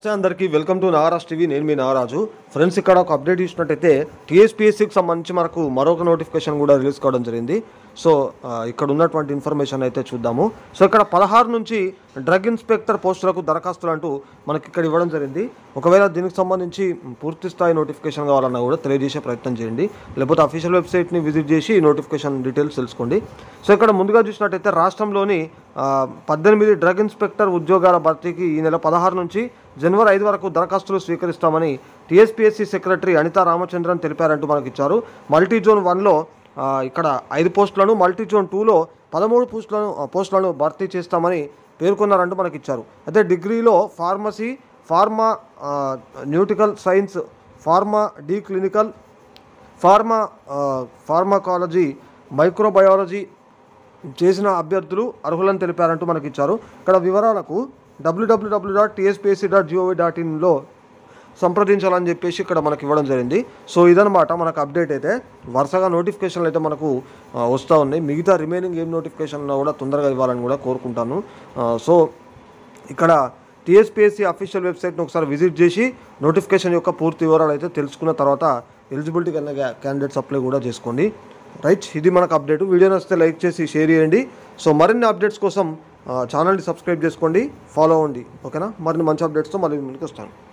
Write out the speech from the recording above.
నమస్తే అందరికీ welcome to Nagaraj TV నేను మీ నాగరాజు ఫ్రెండ్స్ ఇక్కడ ఒక అప్డేట్ ఇచ్చినట్టయితే టీఎస్పీఎస్సీకి సంబంధించి మనకు మరొక నోటిఫికేషన్ కూడా రిలీజ్ కావడం జరిగింది సో ఆ, ఇక్కడ ఉన్నటువంటి ఇన్ఫర్మేషన్ అయితే చూద్దాము సో ఇక్కడ పదహారు నుంచి డ్రగ్ ఇన్స్పెక్టర్ పోస్టులకు దరఖాస్తులు అంటూ మనకి ఇక్కడ ఇవ్వడం జరిగింది ఒకవేళ దీనికి సంబంధించి పూర్తి స్థాయి నోటిఫికేషన్ కావాలన్నా కూడా తెలియజేసే ప్రయత్నం చేయండి లేకపోతే అఫీషియల్ వెబ్సైట్ని విజిట్ చేసి నోటిఫికేషన్ డీటెయిల్స్ తెలుసుకోండి సో ఇక్కడ ముందుగా చూసినట్టయితే రాష్ట్రంలోని ఆ, పద్దెనిమిది డ్రగ్ ఇన్స్పెక్టర్ ఉద్యోగాల భర్తీకి ఈ నెల పదహారు నుంచి జనవరి ఐదు వరకు దరఖాస్తులు స్వీకరిస్తామని టీఎస్పీఎస్సీ సెక్రటరీ అనితా రామచంద్రన్ తెలిపారంటూ మనకి ఇచ్చారు మల్టీ జోన్ వన్లో ఆ, ఇక్కడ ఐదు పోస్టులను మల్టీ జోన్ టూలో పదమూడు పోస్టులను ఆ, పోస్టులను భర్తీ చేస్తామని పేర్కొన్నారంటూ మనకి ఇచ్చారు అయితే డిగ్రీలో pharmacy pharmaceutical science pharma D clinical pharma uh, pharmacology microbiology చేసిన అభ్యర్థులు అర్హులని తెలిపారంటూ మనకి ఇచ్చారు ఇక్కడ వివరాలకు డబ్ల్యూడబ్ల్యూడబ్ల్యూ dot TSPSC dot GOV dot ఇన్లో సంప్రదించాలని చెప్పేసి ఇక్కడ మనకి ఇవ్వడం జరిగింది సో ఇదనమాట మనకు అప్డేట్ అయితే వరుసగా నోటిఫికేషన్లు అయితే మనకు ఆ, వస్తూ ఉన్నాయి మిగతా రిమైనింగ్ ఏం నోటిఫికేషన్ కూడా తొందరగా ఇవ్వాలని కూడా కోరుకుంటాను ఆ, సో ఇక్కడ టీఎస్పీఎస్సీ అఫీషియల్ వెబ్సైట్ని ఒకసారి విజిట్ చేసి నోటిఫికేషన్ యొక్క పూర్తి వివరాలు అయితే తెలుసుకున్న తర్వాత ఎలిజిబిలిటీ కన్నా క్యాండిడేట్స్ అప్లై కూడా చేసుకోండి రైట్ ఇది మనకు అప్డేట్ వీడియో నచ్చితే లైక్ చేసి షేర్ చేయండి సో మరిన్ని అప్డేట్స్ కోసం ఛానల్ని సబ్స్క్రైబ్ చేసుకోండి ఫాలో అవ్వండి ఓకేనా మరిన్ని మంచి అప్డేట్స్తో మళ్ళీ ముందుకు వస్తాను